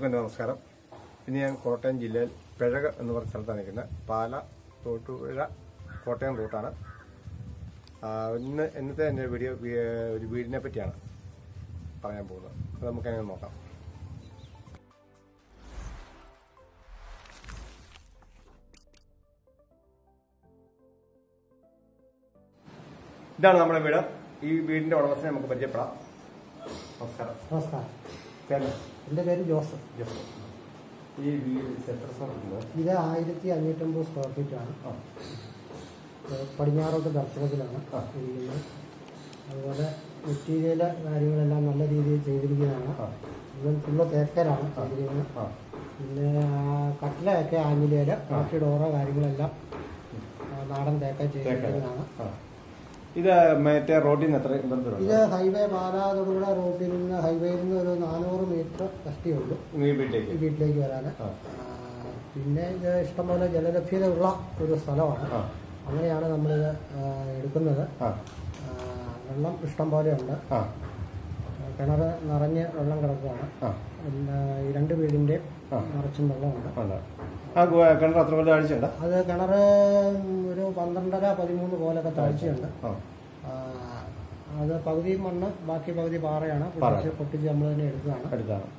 എല്ലാവർക്കും എൻ്റെ നമസ്കാരം ഇനി ഞാൻ കോട്ടയം ജില്ലയിൽ പിഴക എന്ന് പറഞ്ഞ സ്ഥലത്താണ് നിൽക്കുന്നത് പാല തോട്ടുപുഴ കോട്ടയം റൂട്ടാണ് ആ, ഇന്ന് ഇന്നത്തെ എൻ്റെ വീഡിയോ വി- ഒരു വീടിനെ പറ്റിയാണ് പറയാൻ പോകുന്നത് അത് നമുക്ക് അങ്ങനെ നോക്കാം ഇതാണ് നമ്മുടെ വീട് ഈ വീടിന്റെ ഉടമസ്ഥനെ നമുക്ക് പരിചയപ്പെടാം നമസ്കാരം നമസ്കാരം പേര് എൻ്റെ പേര് ജോസഫ് ജോസ്. ഈ വീട് എത്ര സ്ഥലമുണ്ട് ഇത് ആയിരത്തി അഞ്ഞൂറ്റമ്പത് സ്ക്വയർ ഫീറ്റ് ആണ് ആ ഏഹ് പടിഞ്ഞാറോട്ട് ദർശനത്തിലാണ് ആ. ഇരിക്കുന്നത് അതുപോലെ മെറ്റീരിയൽ കാര്യങ്ങളെല്ലാം നല്ല രീതിയിൽ ചെയ്തിരിക്കുന്നതാണ് ആ ഇവൻ ഫുള്ള് തേക്കലാണ് ചെയ്തിരിക്കുന്നത് ആ പിന്നെ ആ, കട്ടിലയൊക്കെ ആഞ്ഞിലേല് ബാക്കി ഡോറ കാര്യങ്ങളെല്ലാം ആ, നാടൻ തേക്ക ചെയ്തിരിക്കുന്നതാണ് ആ. ഇത് മറ്റേ റോഡിൽ നിന്ന് എത്ര ഇത് ബന്ധമുണ്ട് ഹൈവേ പാലാതൊടുപുഴ റോഡിൽ നിന്ന് ഹൈവേയിൽ നിന്ന് ഒരു നാനൂറ് മീറ്റർ കഷ്ടിയുള്ളൂ ഈ ഈ വീട്ടിലേക്ക് വീട്ടിലേക്ക് വരാൻ ആ. പിന്നെ ഇത് ഇഷ്ടംപോലെ ജലലഭ്യതയുള്ള ഒരു സ്ഥലമാണ് ആ അങ്ങനെയാണ് നമ്മളിത് ആ, എടുക്കുന്നത് ആ ആ, വെള്ളം ഇഷ്ടം പോലെയുണ്ട് ആ കിണർ നിറഞ്ഞ് വെള്ളം കിടക്കുകയാണ് ആ എല്ലാ ഈ രണ്ട് വീടിൻ്റെയും ആ. നിറച്ചും വെള്ളമുണ്ട് ഉണ്ട് ആ ഗു- കിണർ അത്ര വലിയ ആഴ്ചയുണ്ട് അത് കിണർ ഒരു പന്ത്രണ്ടര പതിമൂന്ന് പോലൊക്കെ താഴ്ചയുണ്ട് ആ ആ, അത് പകുതി മണ്ണ് ബാക്കി പകുതി പാറയാണ് പൊട്ടിച്ച് പൊട്ടിച്ച് നമ്മൾ തന്നെ എടുക്കുകയാണ് അടുത്താണ്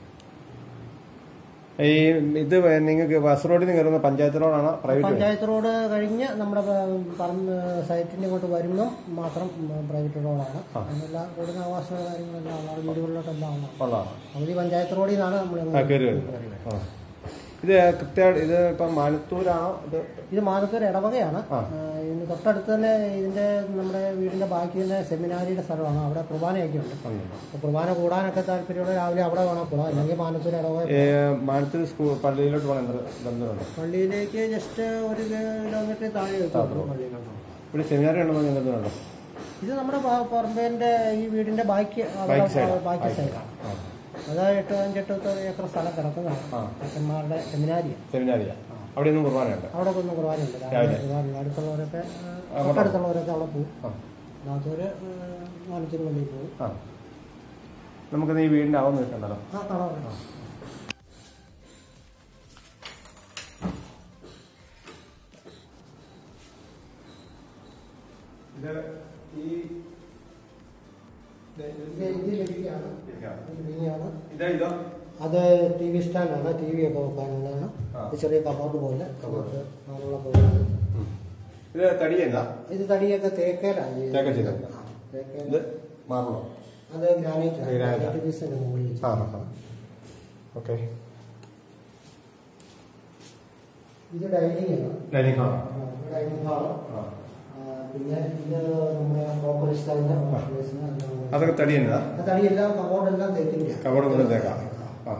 ഈ ഇത് നിങ്ങൾക്ക് ബസ് റോഡിൽ നിന്ന് കയറുന്ന പഞ്ചായത്ത് റോഡാണോ പ്രൈവറ്റ് പഞ്ചായത്ത് റോഡ് കഴിഞ്ഞ് നമ്മുടെ പ- പറമ്പ് സൈറ്റിന്റെ ഇങ്ങോട്ട് വരുമ്പം മാത്രം പ്രൈവറ്റ് റോഡാണ് അതിനെല്ലാം കൂടുതൽ ആവാസ കാര്യങ്ങളെല്ലാം ഉള്ള വീടുകളിലോട്ടെല്ലാം ഉള്ള ഉള്ളതാണ് പകുതി പഞ്ചായത്ത് റോഡിൽ നിന്നാണ് നമ്മൾ ആ കയറി വരുന്നത് ആ ഇത് കൃത്യമായിട്ട് ഇത് ഇപ്പം മാനത്തൂരാണോ ഇത് ഇത് മാനത്തൂർ ഇടവകയാണ് ആ. ആ, ഇതിന് തൊട്ടടുത്ത് തന്നെ ഇതിന്റെ നമ്മുടെ വീടിന്റെ ബാക്കി തന്നെ സെമിനാരിയുടെ സ്ഥലമാണ് അവിടെ കുർബാനയൊക്കെ ഉണ്ട് ഉണ്ട്. അപ്പോൾ കുർബാന കൂടാനൊക്കെ താല്പര്യമുള്ള രാവിലെ അവിടെ വേണം പോകാം അല്ലെങ്കിൽ മാനത്തൂർ ഇടവക ഏ, മാനത്തൂർ സ്കൂൾ പള്ളിയിലോട്ട് പോകണം എന്ത് ബന്ധമുണ്ട് പള്ളിയിലേക്ക് ജസ്റ്റ് ഒരു കിലോമീറ്റർ താഴെ എത്തും പള്ളിയിലോട്ട് ഇവിടെ സെമിനാറി ഉണ്ടെന്ന് ഞാൻ ബന്ധമുണ്ടോ ഇത് നമ്മുടെ പ- പറമ്പിന്റെ ഈ വീടിന്റെ ബാക്കി ബാക്ക് സൈഡ് ബാക്കി സൈഡാണ് ആ അത് എട്ട് അഞ്ചെട്ട് ഏക്കർ സ്ഥലം കിടക്കുന്നതാണ് ആ. അച്ഛന്മാരുടെ സെമിനാരിയ സെമിനാരിയാ അവിടെ ഒന്നും കുർബാനയുണ്ട് അവിടെ ഒന്ന് കുർബാനയുണ്ട് രാവിലെ. കുർബാന അടുത്തുള്ളവരൊക്കെ ആ, അങ്ങോട്ടാ? തൊട്ടടുത്തുള്ളവരൊക്കെ അവിടെ പോകും ആ നാത്തൂര് നാലത്തിന് വേണ്ടി പോകും ആ നമുക്കിന്ന് ഈ വീടിന്റെ ആവുന്ന നിൽക്കണ്ടല്ലോ ആ തളവ് ഇത് ഈ ഇത് ഇത് ലഭിക്കുകയാണ് ഇത് ഇനിയാണ് ഇതാ ഇതോ അത് ടി വി സ്റ്റാൻഡാണ് ടി വി ഒക്കെ വെക്കാനുള്ളതാണ് ആ. ഇത് ചെറിയ കബോർഡ് പോലെ കബോർഡ് അങ്ങനെയുള്ള പോലെ ഇത് തടി എന്താ ഇത് തടിയൊക്കെ തേക്കേലാണ് തേക്ക ചെയ്തത്. ആ, തേക്കേല. ഇത് മാറണോ അത് ഗ്രാനൈറ്റ് ആണ്. ഗ്രാനൈറ്റ്. ഗ്രാനൈറ്റ് പീസിന്റെ മുകളിൽ വെച്ച്. ആ ആ ഓക്കെ ഇത് ഡൈനിങ് ആണ് ഡൈനിങ് ഹാൾ ആ, ഇത് ഡൈനിങ് ഹാള് ആ ആ, പിന്നെ ഇത് നമ്മുടെ പ്രോപ്പർ സ്റ്റൈലിന്റെ വാഷ് ബേസിന് എല്ലാം കൂടെ. അതൊക്കെ തടി എന്നതാ ആ തടിയെല്ലാം കബോർഡെല്ലാം തേക്കിന്റെ കബോർഡ് മുഴുവൻ തേക്കാം ആ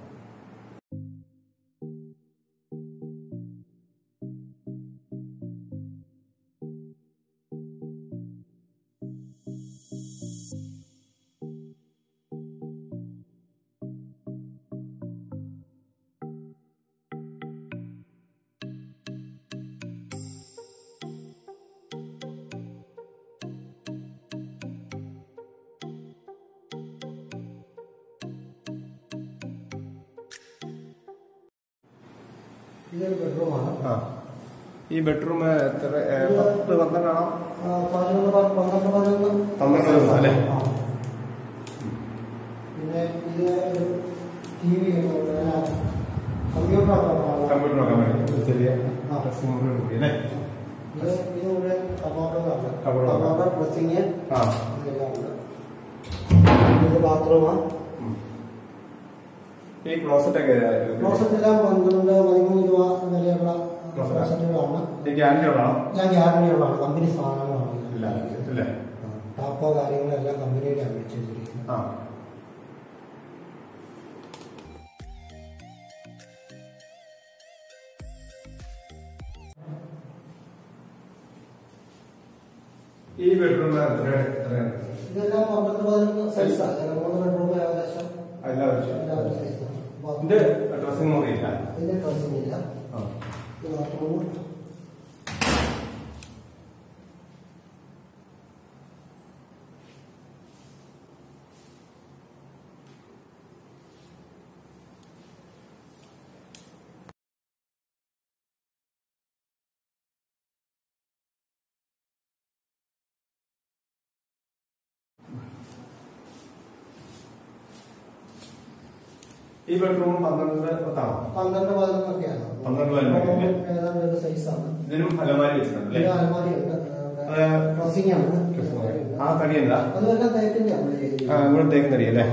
ഇതൊരു ബെഡ്റൂമാണ് ആ ഈ ബെഡ്റൂം എത്ര ഏ, പത്ത് പന്ത്രണ്ടാണോ ആ, പതിനൊന്ന് പ- പന്ത്രണ്ട് പതിനൊന്ന് പന്ത്രണ്ട് ദിവസം അല്ലേ? ആ. പിന്നെ ഇത് ഒരു ടി വി കമ്പ്യൂട്ടർ കമ്പ്യൂട്ടർ നോക്കാൻ വേണ്ടി ചെറിയ ആ. ഡ്രസ്സിംഗ് റൂം കൂടി അല്ലേ ഇത് ഇത് മുഴുവൻ കബോർഡുകളാണ് കബോർഡ്. കബോർഡ് ഡ്രസ്സിങ് ആ ഇതെല്ലാം ഉണ്ട് ഇത് ബാത്റൂമാണ് ഉം. ഈ ക്ലോസറ്റ് ഒക്കെ ക്ലോസറ്റ് എല്ലാം പന്ത്രണ്ട് പതിമൂന്ന് രൂപ വിലയുള്ള ക്ലോസറ്റാ? ക്ലോസറ്റുകളാണ് ഈ ഗ്യാരണ്ടി ഉള്ളതാണോ ഞാൻ ഗ്യാരണ്ടിയുള്ളതാണ് കമ്പനി സാധനങ്ങളാണ് ഇല്ല ഇല്ലേ ആ, ടാപ്പോ കാര്യങ്ങളെല്ലാം കമ്പനിയുടെ മേടിച്ചു വെച്ചിരിക്കുന്നത് ആ ഈ ബെഡ്റൂം എത്ര എത്രയാണ് ഇതെല്ലാം പന്ത്രണ്ട് പതിനൊന്ന് സൈസാണ് മൂന്ന് ബെഡ്റൂം ഏകദേശം എല്ലാ വർഷവും എല്ലാവരും സൈസാണ് ഇത് ഡ്രസ്സിംഗ് മുറിയില്ല ഇതിന്റെ ഡ്രസ്സിംഗ് ഇല്ല ആ ഇത് ബാത്റൂം ഈ ബെഡ്റൂം പന്ത്രണ്ട് പത്താണോ പന്ത്രണ്ട് പതിനൊന്നൊക്കെയാണ് പന്ത്രണ്ട് പതിനൊന്നൊക്കെ. ഏതാണ്ട് ഒരു സൈസാണ് ഇതിനും അലമാരി വെച്ചിട്ടുണ്ട് പിന്നെ അല്ലേ അലമാരി ഉണ്ട് ആ, ഡ്രസ്സിംഗ് ആണ് ആ തടി എന്താ അതുമെല്ലാം തേക്കിന്റെ ആണ് ആ ഇവിടെ തേക്കും തടി അല്ലേ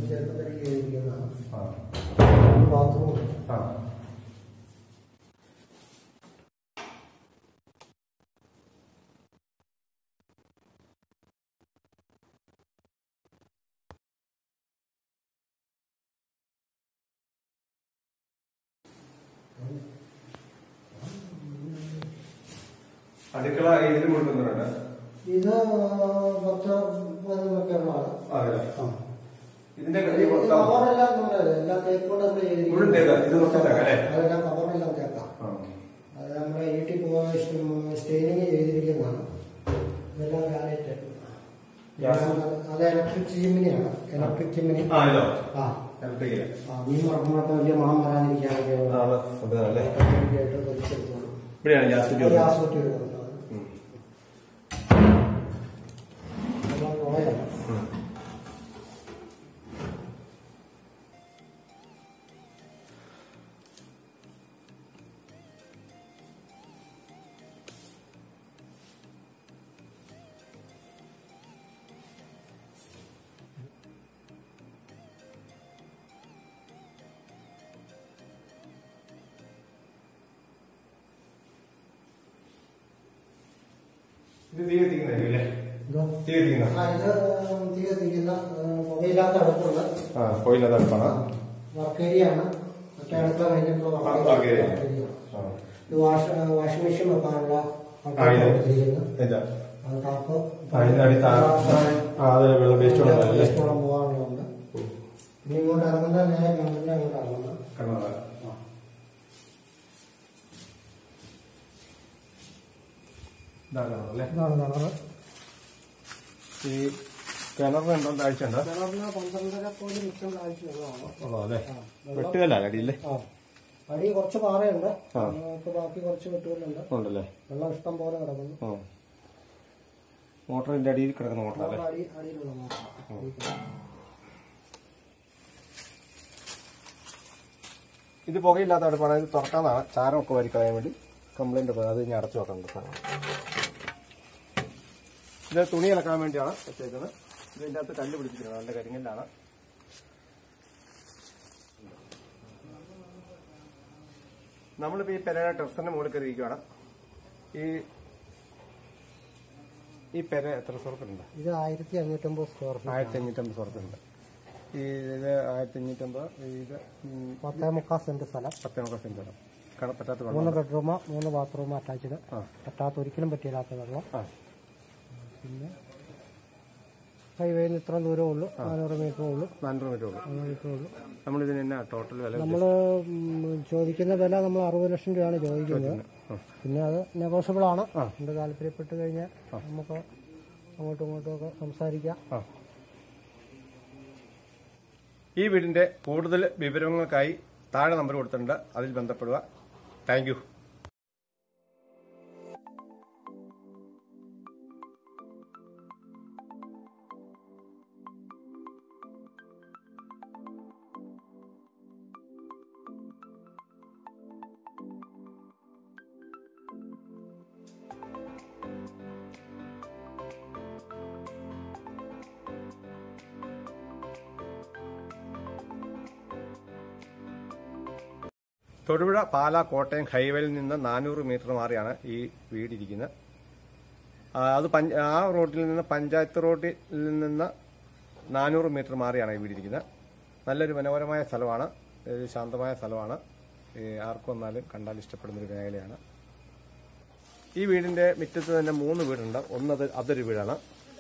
ആ ബാത്റൂം ആ അടുക്കള ഇതിന് കൊടുക്കുന്നുണ്ട് ഇത് പത്ത് പതിനൊന്നൊക്കെ ഉള്ളതാണ് അതെ ആ. ഇതിന്റെ ഇത് കടി മൊത്തം കവറെല്ലാം നമ്മുടെ എല്ലാം തേക്കോടെ നമ്മൾ മുഴുവൻ തേക്കാ? ഇത് മൊത്തം തേക്കാം അല്ലേ? അതെല്ലാം കവറെല്ലാം തേക്കാം ആ. അത് നമ്മുടെ വീട്ടിൽ പോകാൻ സ്റ്റെയിനിങ് ചെയ്തിരിക്കുന്നതാണ് ഇതെല്ലാം ഗ്രാനൈറ്റ് ഗ്യാസ്? അത് ഇലക്ട്രിക് ചിമ്മിനിയാണ് ഇലക്ട്രിക് ചിമ്മിനി ആ ഇതോ ആ ഇലക്ട്രിക്കില് ആ മീൻ മറക്കുമ്പോഴൊക്കെ വലിയ മണം വരാതിരിക്കാനൊക്കെ ആ, അത് സംവിധാനം അല്ലേ ആയിട്ട് വലിച്ചെടുത്തോളൂ ഇവിടെയാണ് ഗ്യാസ് കുറ്റി വരുന്നത്. ഗ്യാസ് കുറ്റി വരുന്നത് ഉം. എല്ലാം റോയാണ് ഉം. ഇത് തീ കത്തിക്കുന്നതായിരിക്കും അല്ലേ എന്തോ തീ കത്തിക്കുന്ന ആ ഇത് തീ കത്തിക്കുന്ന പുകയില്ലാത്ത അടുപ്പുള്ള ആ കോയില്ലാത്ത അടുപ്പാണ് വർക്ക് ഏരിയ ആണ് മറ്റേ അടുക്കള കഴിഞ്ഞിട്ടുള്ള ആ, വർക്ക് work area. ഏരിയ ആ. ഇത് വാഷ് വാഷിംഗ് മെഷീൻ വെക്കാനുള്ള ആ, ഇത്. കൊടുത്തിരിക്കുന്നത്. ഇതാ. അത് ടാപ്പ് ആ, ഇതിന്റെ അടി താ- ആ, അത് വെള്ളം waste വെള്ളം അല്ലേ? വേസ്റ്റ് വെള്ളം പോകാനുള്ളതുണ്ട് ഇനി ഇങ്ങോട്ട് ഇറങ്ങുന്ന നേരെ കിണറിന്റെ അങ്ങോട്ട് ഇറങ്ങുന്നത് കണ്ടോ? ഇതാണ് അല്ലേ ഇതാണ് കിണറ് ഈ കിണറിന് എന്തോ താഴ്ച ഉണ്ടോ കിണറിന് പന്ത്രണ്ടര കോടി മിച്ചം ആവശ്യമുള്ളതാണ് ഉള്ളോ അല്ലേ ആ, വെള്ളം- വെട്ടുകല്ല അടിയില്ലേ ആ അടി കുറച്ച് പാറയുണ്ട് ആ. നമുക്ക് ബാക്കി കുറച്ച് വെട്ടുകളുണ്ട് ഉണ്ടല്ലേ വെള്ളം ഇഷ്ടം പോലെ കിടക്കുന്നു ആ മോട്ടറിന്റെ അടിയിൽ കിടക്കുന്ന മോട്ടർ അല്ലേ അടി അടിയിലുള്ള മോട്ടർ ഇത് പുകയില്ലാത്ത അടുപ്പാണ് ഇത് തുറക്കാന്നാണ് ചാരമൊക്കെ വരിക്കളയാൻ വേണ്ടി കംപ്ലൈന്റ് അത് ഇനി അടച്ചു വെക്കണം സാധനം ഇത് തുണി ഇളക്കാൻ വേണ്ടിയാണ് വെച്ചേക്കുന്നത് ഇതിന്റെ അകത്ത് കല്ല് പിടിപ്പിക്കുന്നത് നല്ല കരിങ്കല്ലാണ് നമ്മളിപ്പോ ഈ പെരയുടെ ടെറസിന്റെ മുകളിൽ കയറി ഇരിക്കുകയാണ് ഈ ഈ പെര എത്ര സ്വർക്കുണ്ട് ഇത് ആയിരത്തി അഞ്ഞൂറ്റമ്പത് സ്ക്വയർ ഫീറ്റ് ആയിരത്തി അഞ്ഞൂറ്റമ്പത് സ്വർക്കുണ്ട് ഈ ഇത് ആയിരത്തി അഞ്ഞൂറ്റമ്പത് ഇത് ഉം, പത്തേ മുക്കാൽ സെന്റ് സ്ഥലം പത്തേ മുക്കാൽ സെന്റ് സ്ഥലം കട- പറ്റാത്ത വെള്ളം മൂന്ന് ബെഡ്റൂം മൂന്ന് ബാത്റൂം അറ്റാച്ച്ഡ് ആ. പറ്റാത്ത ഒരിക്കലും പറ്റിയില്ലാത്ത വെള്ളം ആ പിന്നെ ഹൈവേയിൽ നിന്ന് ഇത്രയും ദൂരമേ ഉള്ളൂ നാനൂറ് മീറ്ററേ ഉള്ളൂ നാനൂറ് മീറ്റർ ഉള്ളൂ നാനൂറ് മീറ്ററേ ഉള്ളൂ നമ്മളിതിന് എന്നാ ടോട്ടൽ വില നമ്മൾ ചോദിക്കുന്ന വില നമ്മൾ അറുപത് ലക്ഷം രൂപയാണ് ചോദിക്കുന്നത് ആ. പിന്നെ അത് നെഗോഷ്യബിൾ ആണ് ആ. എൻ്റെ താല്പര്യപ്പെട്ട് കഴിഞ്ഞാൽ നമുക്ക് അങ്ങോട്ടും ഇങ്ങോട്ടും ഒക്കെ സംസാരിക്കാം ആ. ഈ വീടിന്റെ കൂടുതൽ വിവരങ്ങൾക്കായി താഴെ നമ്പർ കൊടുത്തിട്ടുണ്ട് അതിൽ ബന്ധപ്പെടുക താങ്ക് യു തൊടുപുഴ പാല കോട്ടയം ഹൈവേയിൽ നിന്ന് നാനൂറ് മീറ്റർ മാറിയാണ് ഈ വീടിരിക്കുന്നത് ആ, അത് പഞ്ച ആ റോഡിൽ നിന്ന് പഞ്ചായത്ത് റോഡിൽ നിന്ന് നാനൂറ് മീറ്റർ മാറിയാണ് ഈ വീടിരിക്കുന്നത് നല്ലൊരു മനോഹരമായ സ്ഥലമാണ് ഒരു ശാന്തമായ സ്ഥലമാണ് ഈ ആർക്കും വന്നാലും കണ്ടാൽ ഇഷ്ടപ്പെടുന്നൊരു മേഖലയാണ് ഈ വീടിന്റെ മുറ്റത്ത് തന്നെ മൂന്ന് വീടുണ്ട് ഒന്നത് അതൊരു വീടാണ്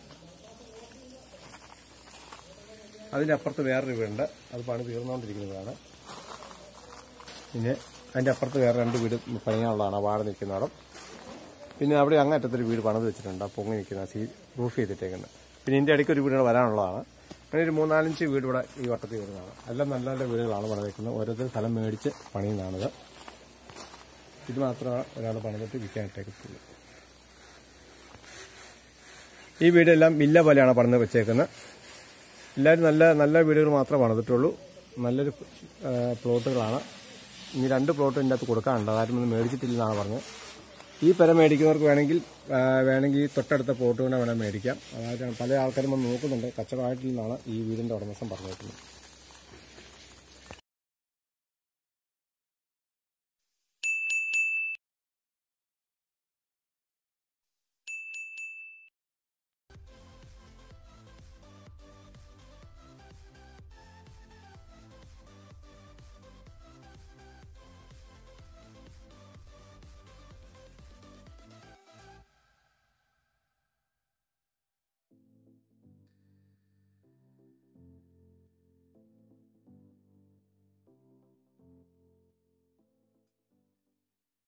അതിന്റെ അപ്പുറത്ത് വേറൊരു വീടുണ്ട് അത് പണി തീർന്നുകൊണ്ടിരിക്കുന്നതാണ് പിന്നെ അതിന്റെ അപ്പുറത്ത് വേറെ രണ്ട് വീട് പണിയാനുള്ളതാണ് ആ വാഴ നിൽക്കുന്നവിടം പിന്നെ അവിടെ അങ്ങറ്റത്തൊരു വീട് പണിത് വെച്ചിട്ടുണ്ട് ആ പൊങ്ങി നിൽക്കുന്ന സീ റൂഫ് ചെയ്തിട്ടേക്കുന്നത് പിന്നെ ഇതിന്റെ ഇടയ്ക്ക് ഒരു വീട് കൂടെ വരാനുള്ളതാണ് അങ്ങനെ ഒരു മൂന്നാലഞ്ച് വീട് ഇവിടെ ഈ വട്ടത്തിൽ വരുന്നതാണ് എല്ലാം നല്ല നല്ല വീടുകളാണ് പണിതേക്കുന്നത് ഓരോരുത്തർ സ്ഥലം മേടിച്ച് പണിയുന്നതാണിത് ഇത് മാത്രമാണ് ഒരാൾ പണിതിട്ട് വിൽക്കാനിട്ടേക്കത്തുള്ളൂ ഈ വീടെല്ലാം വില്ല പോലെയാണ് പണിത് വെച്ചേക്കുന്നത് എല്ലാവരും നല്ല നല്ല വീടുകൾ മാത്രമേ പണിതിട്ടുള്ളൂ നല്ലൊരു ആ, പ്ലോട്ടുകളാണ് ഇനി രണ്ട് പ്ലോട്ട് ഇതിൻ്റെ അകത്ത് കൊടുക്കാനുണ്ട് അതാരും ഒന്നും മേടിച്ചിട്ടില്ലെന്നാണ് പറഞ്ഞത് ഈ പെര മേടിക്കുന്നവർക്ക് വേണമെങ്കിൽ ആ, വേണമെങ്കിൽ തൊട്ടടുത്ത പ്ലോട്ട് കൂടെ വേണമെങ്കിൽ മേടിക്കാം അതായത് പല ആൾക്കാരും വന്ന് നോക്കുന്നുണ്ട് കച്ചവടമായിട്ടില്ലെന്നാണ് ഈ വീടിൻ്റെ ഉടമസ്ഥൻ പറഞ്ഞിരിക്കുന്നത്